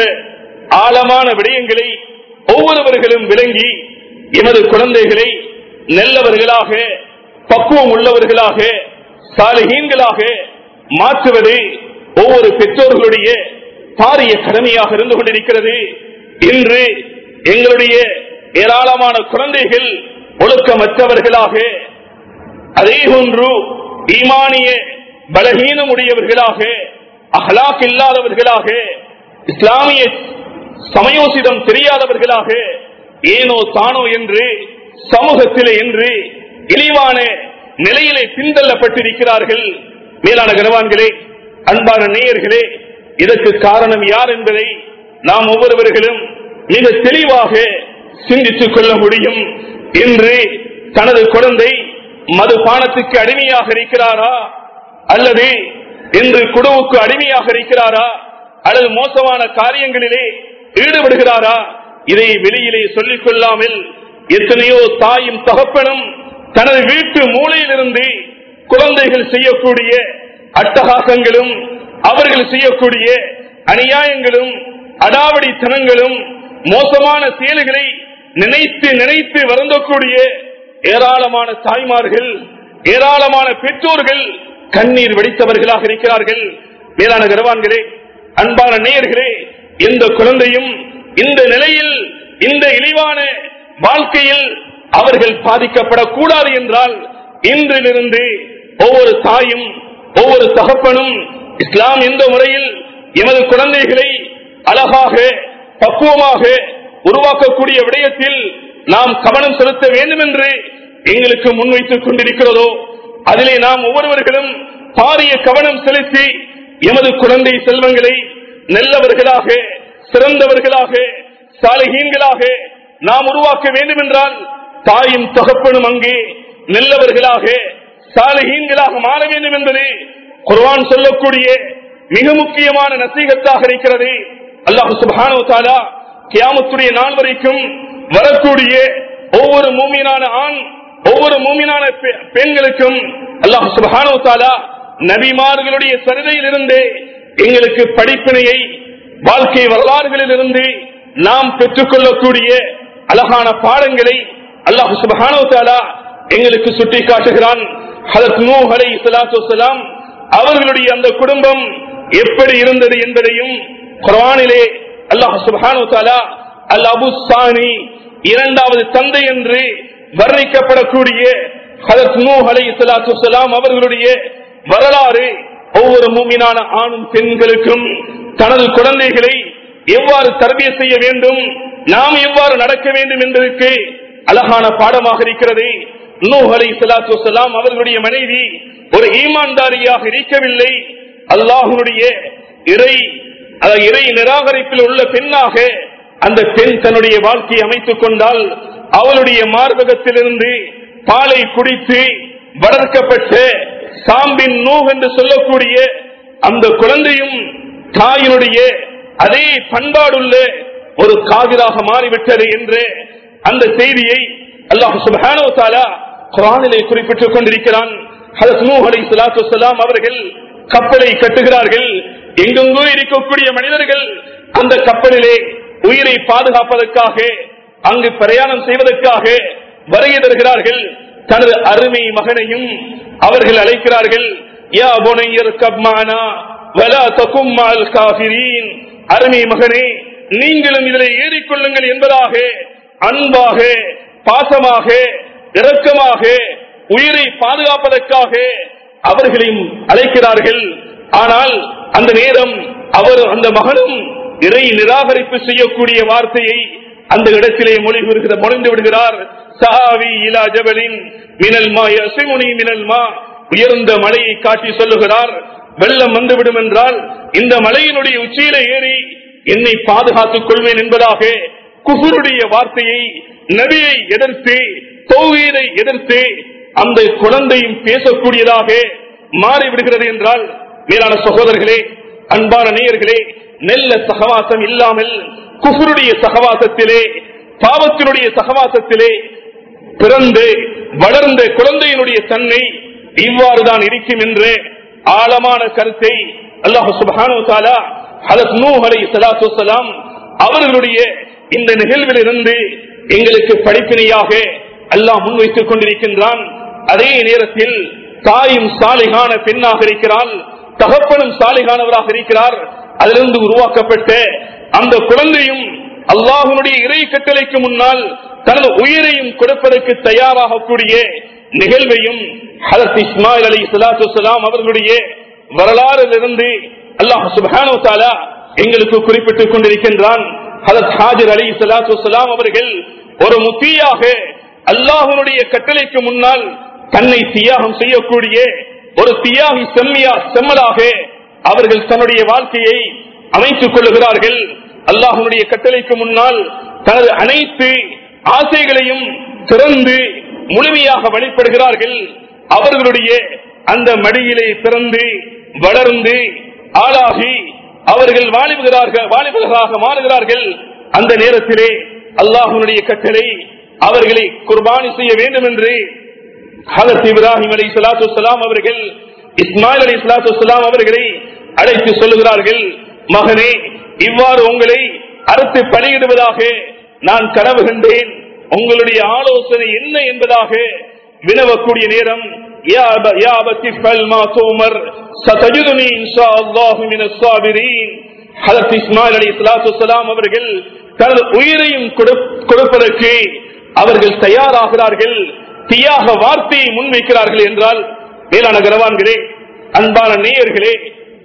ஆழமான விடயங்களை ஒவ்வொருவர்களும் விளங்கி எமது குழந்தைகளை நல்லவர்களாக பக்குவம் உள்ளவர்களாக சாலைகீன்களாக மாற்றுவது ஒவ்வொரு பெற்றோர்களுடைய பாரிய கடமையாக இருந்து கொண்டிருக்கிறது இன்று எங்களுடைய ஏராளமான குழந்தைகள் ஒழுக்கமற்றவர்களாக அதே போன்று ஈமானிய பலகீனம் உடையவர்களாக அஹ்லாக் இல்லாதவர்களாக இஸ்லாமிய சமயோசிதம் தெரியாதவர்களாக ஏனோ தானோ என்று சமூகத்திலே என்று இழிவான நிலையிலே பின்தள்ளப்பட்டிருக்கிறார்கள் மேலான கனவான்களே அன்பான நேயர்களே இதற்கு காரணம் யார் என்பதை நாம் ஒவ்வொருவர்களும் மிக தெளிவாக சிந்தித்துக் கொள்ள முடியும் என்று தனது குழந்தை மதுபானத்துக்கு அடிமையாக இருக்கிறாரா அல்லது இன்று குழுவுக்கு அடிமையாக இருக்கிறாரா அல்லது மோசமான காரியங்களிலே ஈடுபடுகிறாரா இதை வெளியிலே சொல்லிக் கொள்ளாமல் எத்தனையோ தாயும் தகப்பனும் தனது வீட்டு மூலையிலிருந்து குழந்தைகள் செய்யக்கூடிய அட்டகாசங்களும் அவர்கள் செய்யக்கூடிய அநியாயங்களும் அடாவடித்தனங்களும் மோசமான செயல்களை நினைத்து நினைத்து வருந்தக்கூடிய ஏராளமான தாய்மார்கள் ஏராளமான பெற்றோர்கள் கண்ணீர் வெடித்தவர்களாக இருக்கிறார்கள் மேலான கரவான்களே அன்பான நேயர்களே எந்த குழந்தையும் இந்த நிலையில் இந்த இழிவான வாழ்க்கையில் அவர்கள் பாதிக்கப்படக்கூடாது என்றால் இன்றிலிருந்து ஒவ்வொரு தாயும் ஒவ்வொரு தகப்பனும் இஸ்லாம் எந்த முறையில் எமது குழந்தைகளை அழகாக பக்குவமாக உருவாக்கக்கூடிய விடயத்தில் நாம் கவனம் செலுத்த வேண்டும் என்று எங்களுக்கு முன்வைத்துக் கொண்டிருக்கிறதோ அதிலே நாம் ஒவ்வொருவர்களும் பாரிய கவனம் செலுத்தி எமது குழந்தை செல்வங்களை நல்லவர்களாக சிறந்தவர்களாக சாலைகீன்களாக நாம் உருவாக்க வேண்டும் என்றால் தாயும் தகப்பனும் அங்கே நல்லவர்களாக சாலைகீன்களாக மாற வேண்டும் என்பது குர்ஆன் சொல்லக்கூடிய மிக முக்கியமான நசீகத்தாக இருக்கிறது அல்லாஹு சுப்ஹானஹு வ தஆலா கியாமத்துடைய நாள் வரைக்கும் வரக்கூடிய ஒவ்வொரு மூமினான ஆண் ஒவ்வொரு மூமினான பெ- பெண்களுக்கும் அல்லாஹ் சுப்ஹானஹு வ தஆலா நபிமார்களுடைய சரிதையில் இருந்து எங்களுக்கு படிப்பினையை வாழ்க்கை வரலாறுகளில் இருந்து நாம் பெற்றுக்கொள்ளக்கூடிய அழகான பாடங்களை அல்லாஹ் சுப்ஹானஹு வ தஆலா எங்களுக்கு சுட்டி காட்டுகிறான் ஹதரத் நூஹ் அலைஹிஸ்ஸலாத்து வஸ்ஸலாம் அவர்களுடைய அந்த குடும்பம் எப்படி இருந்தது என்பதையும் குர்ஆனிலே அல்லாஹ் சுப்ஹானஹு வ தஆலா அல் அபு சானி இரண்டாவது தந்தை என்று வர்ணிக்கப்படக்கூடிய ஹதரத் நூஹ் அலைஹிஸ்ஸலாத்து வஸ்ஸலாம் அவர்களுடைய வரலாறு ஒவ்வொரு மூமினான ஆணும் பெண்களுக்கும் தனது குழந்தைகளை எவ்வாறு தர்பிய செய்ய வேண்டும் நாம் எவ்வாறு நடக்க வேண்டும் என்பதற்கு அழகான பாடமாக இருக்கிறது நூஹ் அலைஹிஸ்ஸலாத்து வஸ்ஸலாம் அவர்களுடைய மனைவி ஒரு ஈமான்தாரியாக இருக்கவில்லை அல்லாஹ்வுடைய இறை அதாவது இறை நிராகரிப்பில் உள்ள பெண்ணாக அந்த பெண் தன்னுடைய வாழ்க்கையை அமைத்துக் கொண்டால் அவளுடைய மார்பகத்திலிருந்து பாலை குடித்து வளர்க்கப்பட்ட சாம்பின் நூஹ் என்று சொல்லக்கூடிய அந்த குழந்தையும் தாயினுடைய அதே பண்பாடுள்ள ஒரு காவிராக மாறிவிட்டது என்று அந்த செய்தியை அல்லாஹ் சுப்ஹானஹு வ தஆலா குர்ஆனிலே குறிப்பிட்டுக் கொண்டிருக்கிறான் ஹதரத் நூஹ் அலைஹிஸ்ஸலாத்து வஸ்ஸலாம் அவர்கள் கப்பலை கட்டுகிறார்கள் எங்கெங்கோ இருக்கக்கூடிய மனிதர்கள் அந்த கப்பலிலே உயிரை பாதுகாப்பதற்காக அங்கு பிரயாணம் செய்வதற்காக வருகை தருகிறார்கள் தனது அருமை மகனையும் அவர்கள் அழைக்கிறார்கள் யா புனையர் கப்மானா வலா தகும் மால் காஃபிரீன் அருமை மகனே நீங்களும் இதில் ஏறிக்கொள்ளுங்கள் என்பதாக அன்பாக பாசமாக இரக்கமாக உயிரை பாதுகாப்பதற்காக அவர்களையும் அழைக்கிறார்கள் ஆனால் அந்த நேரம் அவர் அந்த மகனும் இறை நிராகரிப்பு செய்யக்கூடிய வார்த்தையை அந்த இடத்திலே மொழி மொழிந்து விடுகிறார் சாவி இலா ஜபலின் மினல் மா யசிமுனி மினல் மா உயர்ந்த மலையை காட்டி சொல்லுகிறார் வெள்ளம் வந்துவிடும் என்றால் இந்த மலையினுடைய உச்சியில ஏறி என்னை பாதுகாத்துக் கொள்வேன் என்பதாக குஃபருடைய வார்த்தையை நபியை எதிர்த்து தௌஹீதை எதிர்த்து அந்த குழந்தையும் பேசக்கூடியதாக மாறிவிடுகிறது என்றால் மேலான சகோதரர்களே அன்பான நேயர்களே நெல்ல சகவாசம் இல்லாமல் குஃபருடைய சகவாசத்திலே பாவத்தினுடைய சகவாசத்திலே பிறந்து வளர்ந்த குழந்தையினுடைய தன்மை இவ்வாறுதான் இருக்கும் என்று ஆழமான கருத்தை அல்லாஹ் சுப்ஹானஹு வ தஆலா ஹதரத் நூஹ் அலைஹிஸ்ஸலாத்து வஸ்ஸலாம் அவர்களுடைய இந்த நிகழ்வில் இருந்து எங்களுக்கு படிப்பினையாக அல்லாஹ் முன்வைத்துக் கொண்டிருக்கின்றான் அதே நேரத்தில் தாயும் சாலிகான பெண்ணாக இருக்கிறாள் தகப்பனும் சாலிகானவராக இருக்கிறார் அதிலிருந்து உருவாக்கப்பட்ட அந்த குழந்தையும் அல்லாஹனுடைய இறை கட்டளைக்கு முன்னால் தனது உயிரையும் கொடுப்பதற்கு தயாராகக்கூடிய நிகழ்வையும் ஹலத் இஸ்மாயில் அலி சலாத்து வலாம் அவர்களுடைய வரலாறிலிருந்து அல்லாஹ் சுபானோ தாலா எங்களுக்கு குறிப்பிட்டுக் கொண்டிருக்கின்றான் ஹலத் ஹாஜர் அலி சலாத்து வலாம் அவர்கள் ஒரு முத்தியாக அல்லாஹனுடைய கட்டளைக்கு முன்னால் தன்னை தியாகம் செய்யக்கூடிய ஒரு தியாகி செம்மியா செம்மலாக அவர்கள் தன்னுடைய வாழ்க்கையை அமைத்துக் கொள்ளுகிறார்கள் அல்லாஹனுடைய கட்டளைக்கு முன்னால் தனது அனைத்து ஆசைகளையும் திறந்து முழுமையாக வழிபடுகிறார்கள் அவர்களுடைய அந்த மடியிலே பிறந்து வளர்ந்து ஆளாகி அவர்கள் வாலிபுகிறார்கள் வாலிபர்களாக மாறுகிறார்கள் அந்த நேரத்திலே அல்லாஹனுடைய கட்டளை அவர்களை குர்பானி செய்ய வேண்டும் என்று ஹலத் இப்ராஹிம் அலி சலாத்து வலாம் அவர்கள் இஸ்மாயில் அலி சலாத்து வலாம் அவர்களை அழைத்து சொல்லுகிறார்கள் மகனே இவ்வாறு உங்களை அறுத்து பலியிடுவதாக நான் கனவு கண்டேன் உங்களுடைய ஆலோசனை என்ன என்பதாக வினவக்கூடிய நேரம் யா அப- யா அபத்தி ஃபல் மா தூமர் சதஜுதுனி இன்ஷா அல்லாஹு மினஸ் சாபிரீன் ஹலத் இஸ்மாயில் அலி சலாத்து வலாம் அவர்கள் தனது உயிரையும் கொடு- கொடுப்பதற்கு அவர்கள் தயாராகிறார்கள் தியாக வார்த்தையை முன்வைக்கிறார்கள் என்றால் மேலான கனவான்களே அன்பான நேயர்களே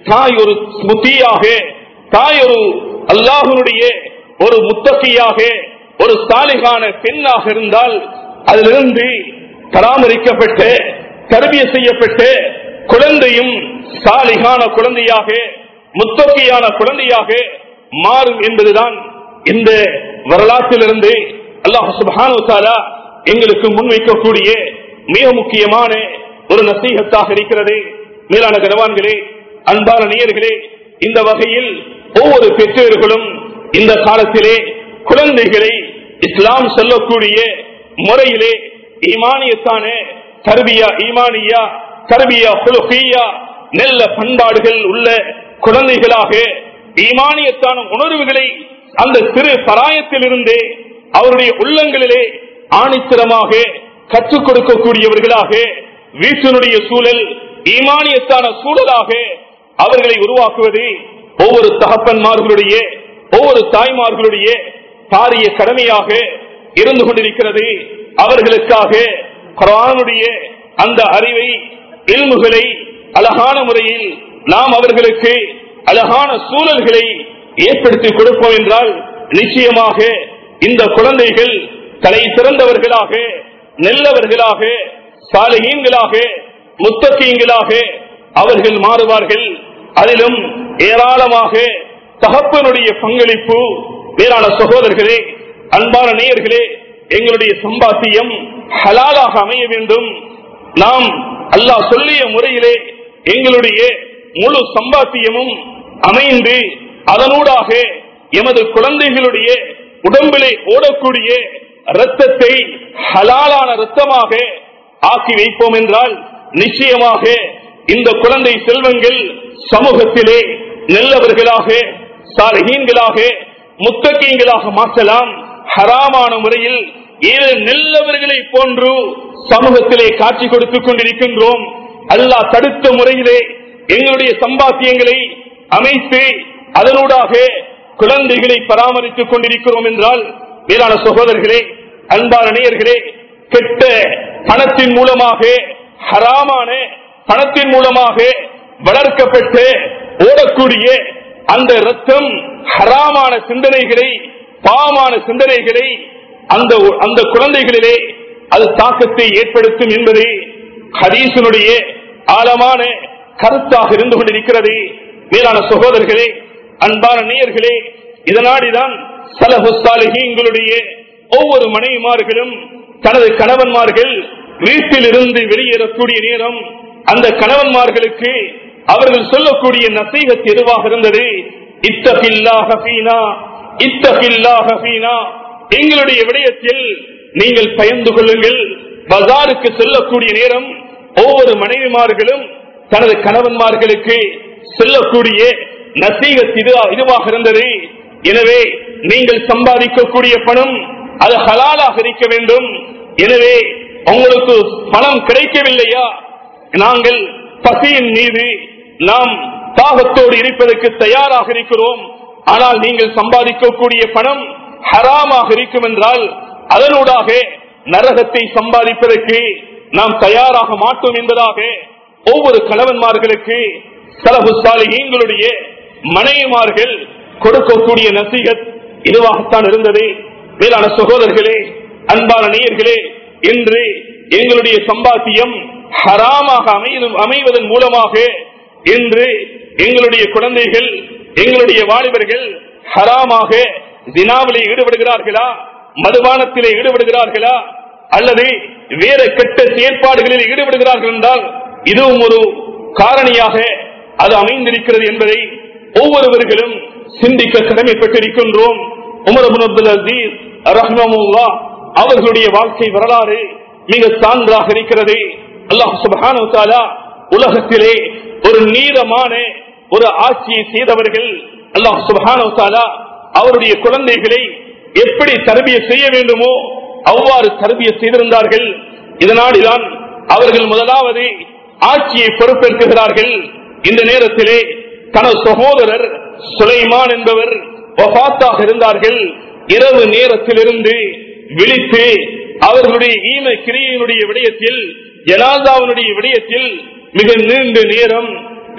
தாய் ஒரு முத்தியாக தாய் ஒரு அல்லாஹனுடைய ஒரு முத்தகையாக ஒரு சாலிகான பெண்ணாக இருந்தால் அதிலிருந்து பராமரிக்கப்பட்டு தரபிய செய்யப்பட்டு குழந்தையும் சாலிகான குழந்தையாக முத்தகையான குழந்தையாக மாறும் என்பதுதான் இந்த வரலாற்றிலிருந்து அல்லாஹ் சுபானு தாலா எங்களுக்கு முன்வைக்கக்கூடிய மிக முக்கியமான ஒரு நசீகத்தாக இருக்கிறது மேலான கனவான்களே அன்பான நேயர்களே இந்த வகையில் ஒவ்வொரு பெற்றோர்களும் இந்த காலத்திலே குழந்தைகளை இஸ்லாம் சொல்லக்கூடிய முறையிலே ஈமானியத்தான தர்பியா ஈமானியா தர்பியா குலுகியா நல்ல பண்பாடுகள் உள்ள குழந்தைகளாக ஈமானியத்தான உணர்வுகளை அந்த சிறு பராயத்திலிருந்தே அவருடைய உள்ளங்களிலே ஆணித்தரமாக கற்றுக் கொடுக்கக்கூடியவர்களாக வீட்டினுடைய சூழல் ஈமானியத்தான சூழலாக அவர்களை உருவாக்குவது ஒவ்வொரு தகப்பன்மார்களுடைய ஒவ்வொரு தாய்மார்களுடைய பாரிய கடமையாக இருந்து கொண்டிருக்கிறது அவர்களுக்காக குரானுடைய அந்த அறிவை இல்முகளை அழகான முறையில் நாம் அவர்களுக்கு அழகான சூழல்களை ஏற்படுத்தி கொடுப்போம் என்றால் நிச்சயமாக இந்த குழந்தைகள் தலை சிறந்தவர்களாக நல்லவர்களாக சாலையீன்களாக முத்தகீன்களாக அவர்கள் மாறுவார்கள் அதிலும் ஏராளமாக தகப்பனுடைய பங்களிப்பு வேளாண் சகோதரர்களே அன்பான நேயர்களே எங்களுடைய சம்பாத்தியம் ஹலாலாக அமைய வேண்டும் நாம் அல்லாஹ் சொல்லிய முறையிலே எங்களுடைய முழு சம்பாத்தியமும் அமைந்து அதனூடாக எமது குழந்தைகளுடைய உடம்பிலே ஓடக்கூடிய இரத்தத்தை ஹலாலான இரத்தமாக ஆக்கி வைப்போம் என்றால் நிச்சயமாக இந்த குழந்தை செல்வங்கள் சமூகத்திலே நல்லவர்களாக சாரகீன்களாக முத்தகீன்களாக மாற்றலாம் ஹராமான முறையில் ஏழு நல்லவர்களை போன்று சமூகத்திலே காட்சி கொடுத்துக் கொண்டிருக்கின்றோம் அல்லாஹ் தடுத்த முறையிலே எங்களுடைய சம்பாத்தியங்களை அமைத்து அதனூடாக குழந்தைகளை பராமரித்துக் கொண்டிருக்கிறோம் என்றால் மேலான சகோதரர்களே அன்பான நேயர்களே கெட்ட பணத்தின் மூலமாக ஹராமான பணத்தின் மூலமாக வளர்க்கப்பட்டு ஓடக்கூடிய அந்த ரத்தம் ஹராமான சிந்தனைகளை பாவமான சிந்தனைகளை அந்த அந்த குழந்தைகளிலே அது தாக்கத்தை ஏற்படுத்தும் என்பது ஹதீசனுடைய ஆழமான கருத்தாக இருந்து கொண்டிருக்கிறது மேலான சகோதரர்களே அன்பான நேயர்களே இதனாடிதான் சலஹுஸ்தாலிகளுடைய ஒவ்வொரு மனைவிமார்களும் தனது கணவன்மார்கள் வீட்டில் இருந்து வெளியேறக்கூடிய நேரம் அந்த கணவன்மார்களுக்கு அவர்கள் சொல்லக்கூடிய நசீகத் எதுவாக இருந்தது இத்தகில்லாக ஃபீனா இத்தகில்லாக ஃபீனா எங்களுடைய விடயத்தில் நீங்கள் பயந்து கொள்ளுங்கள் பஜாருக்கு செல்லக்கூடிய நேரம் ஒவ்வொரு மனைவிமார்களும் தனது கணவன்மார்களுக்கு செல்லக்கூடிய நசீகத் இது இதுவாக இருந்தது எனவே நீங்கள் சம்பாதிக்கக்கூடிய பணம் அது ஹலாலாக இருக்க வேண்டும் எனவே உங்களுக்கு பணம் கிடைக்கவில்லையா நாங்கள் பசியின் மீது நாம் தாகத்தோடு இருப்பதற்கு தயாராக இருக்கிறோம் ஆனால் நீங்கள் சம்பாதிக்கக்கூடிய பணம் ஹராமாக இருக்கும் என்றால் அதனூடாக நரகத்தை சம்பாதிப்பதற்கு நாம் தயாராக மாட்டோம் என்பதாக ஒவ்வொரு கணவன்மார்களுக்கு சலபு சாலிகளுடைய மனைவிமார்கள் கொடுக்கக்கூடிய நசீகத் இதுவாகத்தான் இருந்தது மேலான சகோதரர்களே அன்பான நேயர்களே இன்று எங்களுடைய சம்பாத்தியம் ஹராமாக அமையும் அமைவதன் மூலமாக இன்று எங்களுடைய குழந்தைகள் எங்களுடைய வாலிபர்கள் ஹராமாக தினாவிலே ஈடுபடுகிறார்களா மதுபானத்திலே ஈடுபடுகிறார்களா அல்லது வேற கெட்ட செயற்பாடுகளில் ஈடுபடுகிறார்கள் என்றால் இதுவும் ஒரு காரணியாக அது அமைந்திருக்கிறது என்பதை ஒவ்வொருவர்களும் சிந்திக்க கடமைப்பட்டிருக்கின்றோம் உமர் அபுன் அப்துல் அசீஸ் ரஹ்மமுல்லா அவர்களுடைய வாழ்க்கை வரலாறு மிக சான்றாக இருக்கிறது அல்லாஹ் சுபஹானு தாலா உலகத்திலே ஒரு நீளமான ஒரு ஆட்சியை செய்தவர்கள் அல்லாஹ் சுபஹானு தாலா அவருடைய குழந்தைகளை எப்படி தரபிய செய்ய வேண்டுமோ அவ்வாறு தரபிய செய்திருந்தார்கள் இதனால்தான் அவர்கள் முதலாவது ஆட்சியை பொறுப்பேற்கிறார்கள் இந்த நேரத்திலே தனது சகோதரர் சுலைமான் என்பவர் வபாத்தாக இருந்தார்கள் இரவு நேரத்திலிருந்து விழித்து அவர்களுடைய ஈம கிரியையினுடைய விடயத்தில் ஜனாதாவினுடைய விடயத்தில் மிக நீண்ட நேரம்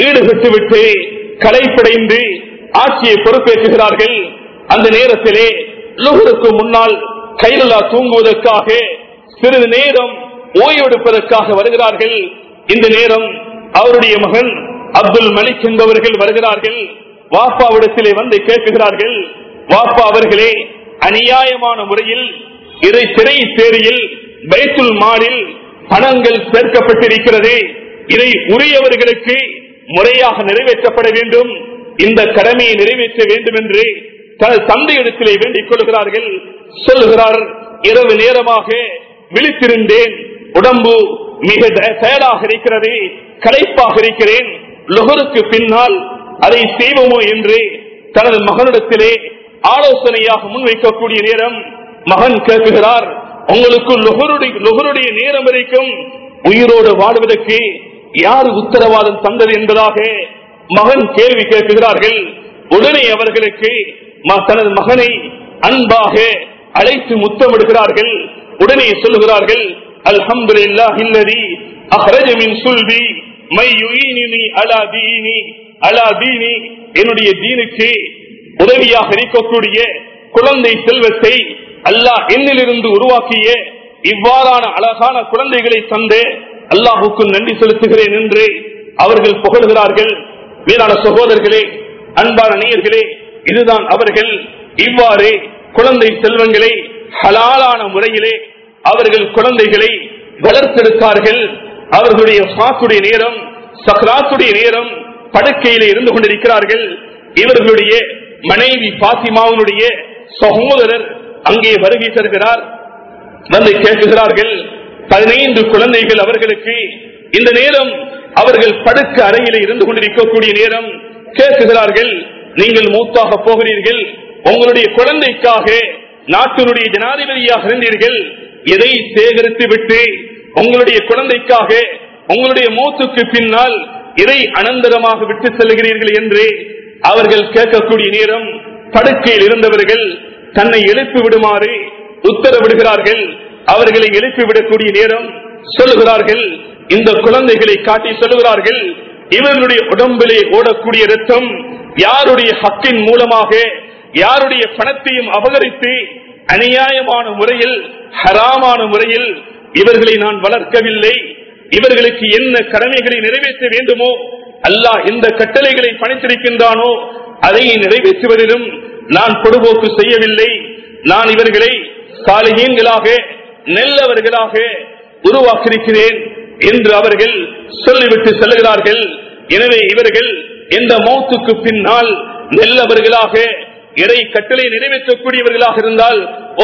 ஈடுபட்டு விட்டு கலைப்படைந்து ஆட்சியை பொறுப்பேற்றுகிறார்கள் அந்த நேரத்திலே லுகருக்கு முன்னால் கைலலா தூங்குவதற்காக சிறிது நேரம் ஓய்வெடுப்பதற்காக வருகிறார்கள் இந்த நேரம் அவருடைய மகன் அப்துல் மலிக் என்பவர்கள் வருகிறார்கள் வாப்பாவிடத்திலே வந்து கேட்குகிறார்கள் வாப்பா அவர்களே அநியாயமான முறையில் இதை சிறை சேரியில் பைத்துல் மாலில் பணங்கள் சேர்க்கப்பட்டிருக்கிறது இதை உரியவர்களுக்கு முறையாக நிறைவேற்றப்பட வேண்டும் இந்த கடமையை நிறைவேற்ற வேண்டும் என்று தனது தந்தையிடத்திலே வேண்டிக் கொள்கிறார்கள் சொல்லுகிறார் இரவு நேரமாக விழித்திருந்தேன் உடம்பு மிக செயலாக இருக்கிறது களைப்பாக இருக்கிறேன் லுகருக்கு பின்னால் அதை செய்வோமோ என்று தனது மகனிடத்திலே ஆலோசனையாக முன்வைக்கக்கூடிய நேரம் மகன் கேட்குகிறார் உங்களுக்கு லுகருடைய நேரம் வரைக்கும் உயிரோடு வாழ்வதற்கு யார் உத்தரவாதம் தந்தது என்பதாக மகன் கேள்வி கேட்குகிறார்கள் உடனே அவர்களுக்கு தனது மகனை அன்பாக அழைத்து முத்தமிடுகிறார்கள் உடனே சொல்லுகிறார்கள் அல்ஹம்துலில்லாஹில்லதி அஹ்ரஜ மின் சுல்பி மை யுஈனினி அலா தீனி அலா தீனி என்னுடைய தீனுக்கு உதவியாக இருக்கக்கூடிய குழந்தை செல்வத்தை அல்லாஹ் என்னிலிருந்து உருவாக்கிய இவ்வாறான அழகான குழந்தைகளை தந்து அல்லாஹுக்கு நன்றி செலுத்துகிறேன் என்று அவர்கள் புகழ்கிறார்கள் வீரான சகோதரர்களே அன்பான நேயர்களே இதுதான் அவர்கள் இவ்வாறு குழந்தை செல்வங்களை ஹலாலான முறையிலே அவர்கள் குழந்தைகளை வளர்த்தெடுத்தார்கள் அவர்களுடைய சாத்துடைய நேரம் சக்ராத்துடைய நேரம் படுக்கையிலே இருந்து கொண்டிருக்கிறார்கள் இவர்களுடைய மனைவி பாத்திமாவுடைய சகோதரர் அங்கே வருகை தருகிறார் வந்து கேட்குகிறார்கள் பதினைந்து குழந்தைகள் அவர்களுக்கு இந்த நேரம் அவர்கள் படுக்க அறையிலே இருந்து கொண்டிருக்கக்கூடிய நேரம் கேட்குகிறார்கள் நீங்கள் மூத்தாக போகிறீர்கள் உங்களுடைய குழந்தைக்காக நாட்டினுடைய ஜனாதிபதியாக இருந்தீர்கள் எதை சேகரித்து விட்டு உங்களுடைய குழந்தைக்காக உங்களுடைய மூத்துக்கு பின்னால் இதை அனந்தரமாக விட்டு செல்கிறீர்கள் என்று அவர்கள் கேட்கக்கூடிய நேரம் படுக்கையில் இருந்தவர்கள் தன்னை எழுப்பி விடுமாறு உத்தரவிடுகிறார்கள் அவர்களை எழுப்பி விடக்கூடிய நேரம் சொல்லுகிறார்கள் இந்த குழந்தைகளை காட்டி சொல்லுகிறார்கள் இவர்களுடைய உடம்பிலே ஓடக்கூடிய ரத்தம் யாருடைய ஹக்கின் மூலமாக யாருடைய பணத்தையும் அபகரித்து அநியாயமான முறையில் ஹராமான முறையில் இவர்களை நான் வளர்க்கவில்லை இவர்களுக்கு என்ன கடமைகளை நிறைவேற்ற வேண்டுமோ அல்லாஹ் எந்த கட்டளைகளை பணித்திருக்கின்றானோ அதை நிறைவேற்றுவதிலும் நான் பொடுபோக்கு செய்யவில்லை நான் இவர்களை சாலையீன்களாக நெல்லவர்களாக உருவாக்கியிருக்கிறேன் என்று அவர்கள் சொல்லிவிட்டு செல்கிறார்கள் எனவே இவர்கள் இந்த மௌத்துக்கு பின்னால் நெல்லவர்களாக இறை கட்டளை நிறைவேற்றக்கூடியவர்களாக இருந்தால்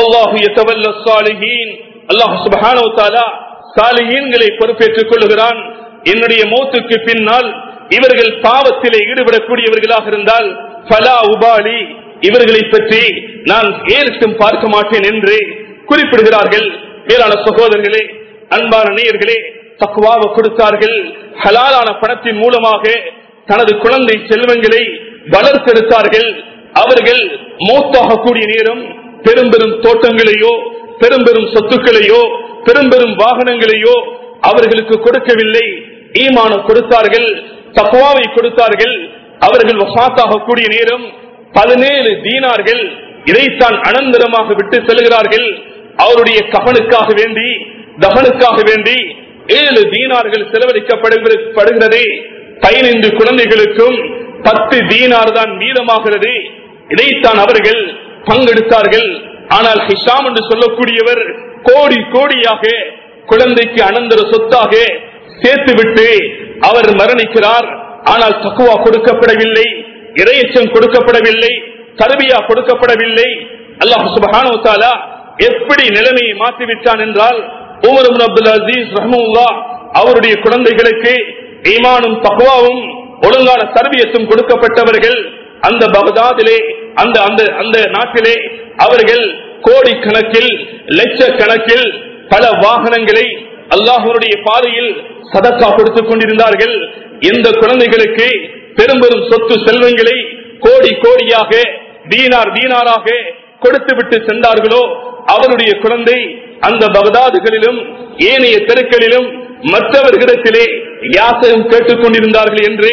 அல்லாஹு சுபஹானோ சாலியீன்களை பொறுப்பேற்றுக் கொள்ளுகிறான் என்னுடைய மௌத்துக்கு பின்னால் இவர்கள் பாவத்திலே ஈடுபடக்கூடியவர்களாக இருந்தால் பலா உபாலி இவர்களை பற்றி நான் ஏற்கும் பார்க்க மாட்டேன் என்று குறிப்பிடுகிறார்கள் மேலான சகோதரர்களே அன்பான நேயர்களே தக்குவாவை கொடுத்தார்கள் ஹலாலான பணத்தின் மூலமாக தனது குழந்தை செல்வங்களை வளர்த்தெடுத்தார்கள் அவர்கள் மூத்தாகக்கூடிய நேரம் பெரும் பெரும் தோட்டங்களையோ பெரும் பெரும் சொத்துக்களையோ பெரும் பெரும் வாகனங்களையோ அவர்களுக்கு கொடுக்கவில்லை ஈமான கொடுத்தார்கள் தக்குவாவை கொடுத்தார்கள் அவர்கள் வசாத்தாகக்கூடிய நேரம் பதினேழு தீனார்கள் இதைத்தான் அனந்தரமாக விட்டு செல்கிறார்கள் அவருடைய கவனுக்காக வேண்டி தகனுக்காக வேண்டி ஏழு தீனார்கள் செலவழிக்கப்படுகிறது பதினைந்து குழந்தைகளுக்கும் பத்து தீனார் தான் மீதமாகிறது இதைத்தான் அவர்கள் பங்கெடுத்தார்கள் ஆனால் ஹிஷாம் என்று சொல்லக்கூடியவர் கோடி கோடியாக குழந்தைக்கு அனந்தர சொத்தாக சேர்த்துவிட்டு அவர் மரணிக்கிறார் ஆனால் தக்குவா கொடுக்கப்படவில்லை இறையச்சம் கொடுக்கப்படவில்லை கருவியா கொடுக்கப்படவில்லை அல்லாஹ் சுபஹானு தாலா எப்படி நிலைமையை மாற்றிவிட்டான் என்றால் உமர் அப்துல் அசீஸ் ரஹமுல்லா அவருடைய குழந்தைகளுக்கு ஈமானும் தகுவாவும் ஒழுங்கான தர்பியத்தும் கொடுக்கப்பட்டவர்கள் அந்த பகதாதிலே அந்த அந்த அந்த நாட்டிலே அவர்கள் கோடிக்கணக்கில் லட்சக்கணக்கில் பல வாகனங்களை அல்லாஹனுடைய பாதையில் சதக்கா கொடுத்துக் கொண்டிருந்தார்கள் எந்த குழந்தைகளுக்கு பெரும் பெரும் சொத்து செல்வங்களை கோடி கோடியாக தீனார் தீனாராக கொடுத்து விட்டு சென்றார்களோ அவருடைய குழந்தை அந்த பகதாதுகளிலும் ஏனைய தெருக்களிலும் மற்றவர்களிடத்திலே யாசகம் கேட்டுக் கொண்டிருந்தார்கள் என்று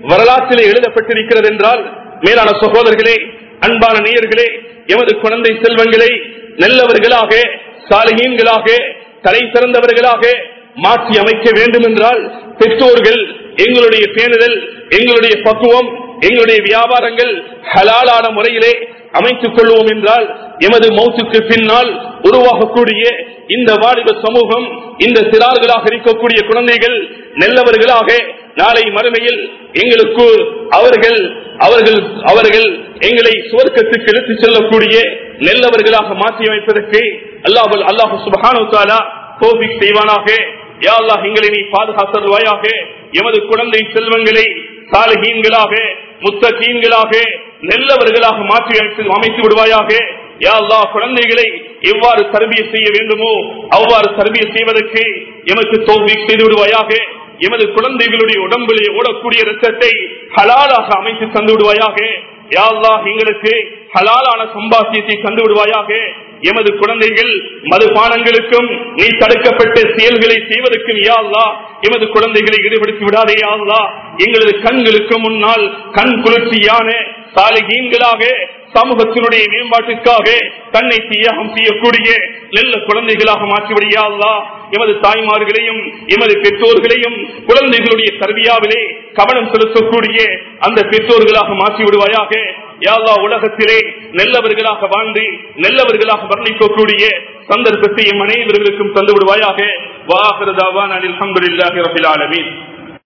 வரலாற்றிலே எழுதப்பட்டிருக்கிறது என்றால் மேலான சகோதரர்களே அன்பான நேயர்களே எமது குழந்தை செல்வங்களை நல்லவர்களாக சாலையீன்களாக தலை சிறந்தவர்களாக மாற்றி அமைக்க வேண்டும் என்றால் பெற்றோர்கள் எங்களுடைய பேணுதல் எங்களுடைய பக்குவம் எங்களுடைய வியாபாரங்கள் ஹலாலான முறையிலே அமைத்துக் கொள்வோம் என்றால் எமது மௌத்துக்கு பின்னால் உருவாகக்கூடிய இந்த வாலிப சமூகம் இந்த சிறார்களாக இருக்கக்கூடிய குழந்தைகள் நல்லவர்களாக நாளை மறுமையில் எங்களுக்கு அவர்கள் அவர்கள் அவர்கள் எங்களை சுவர்க்கத்துக்கு எடுத்துச் செல்லக்கூடிய நல்லவர்களாக மாற்றி அமைப்பதற்கு அல்லாஹ் அல்லாஹு சுபஹானு தாலா தோபிக் செய்வானாக யா அல்லாஹ் எங்களை நீ பாதுகாத்தருவாயாக எமது குழந்தை செல்வங்களை சாலகீன்களாக முத்தகீன்களாக நல்லவர்களாக மாற்றி அமைத்து அமைத்து விடுவாயாக யா அல்லாஹ் குழந்தைகளை எவ்வாறு தர்பிய செய்ய வேண்டுமோ அவ்வாறு தர்பிய செய்வதற்கு எமக்கு தோல்வி செய்து விடுவாயாக எமது குழந்தைகளுடைய உடம்பிலே ஓடக்கூடிய ரத்தத்தை ஹலாலாக அமைத்து தந்து விடுவாயாக யா அல்லாஹ் எங்களுக்கு ஹலாலான சம்பாத்தியத்தை தந்து விடுவாயாக எமது குழந்தைகள் மதுபானங்களுக்கும் நீ தடுக்கப்பட்ட செயல்களை செய்வதற்கும் யா அல்லாஹ் எமது குழந்தைகளை ஈடுபடுத்தி விடாதே யா அல்லாஹ் எங்களது கண்களுக்கு முன்னால் கண் குளிர்ச்சியான சாலைகீன்களாக சமூகத்தினுடைய மேம்பாட்டிற்காக தன்னை தியாகம் செய்யக்கூடிய நல்ல குழந்தைகளாக மாற்றிவிடியா அல்லா எமது தாய்மார்களையும் எமது பெற்றோர்களையும் குழந்தைகளுடைய கல்வியாவிலே கவனம் செலுத்தக்கூடிய அந்த பெற்றோர்களாக மாற்றி விடுவாயாக யாழ்லா உலகத்திலே நல்லவர்களாக வாழ்ந்து நல்லவர்களாக வர்ணிக்கக்கூடிய சந்தர்ப்பத்தை எம் அனைவர்களுக்கும் தந்து விடுவாயாக வாகரதாவான் அலமதுல்லாஹி ரபில் ஆலமீன்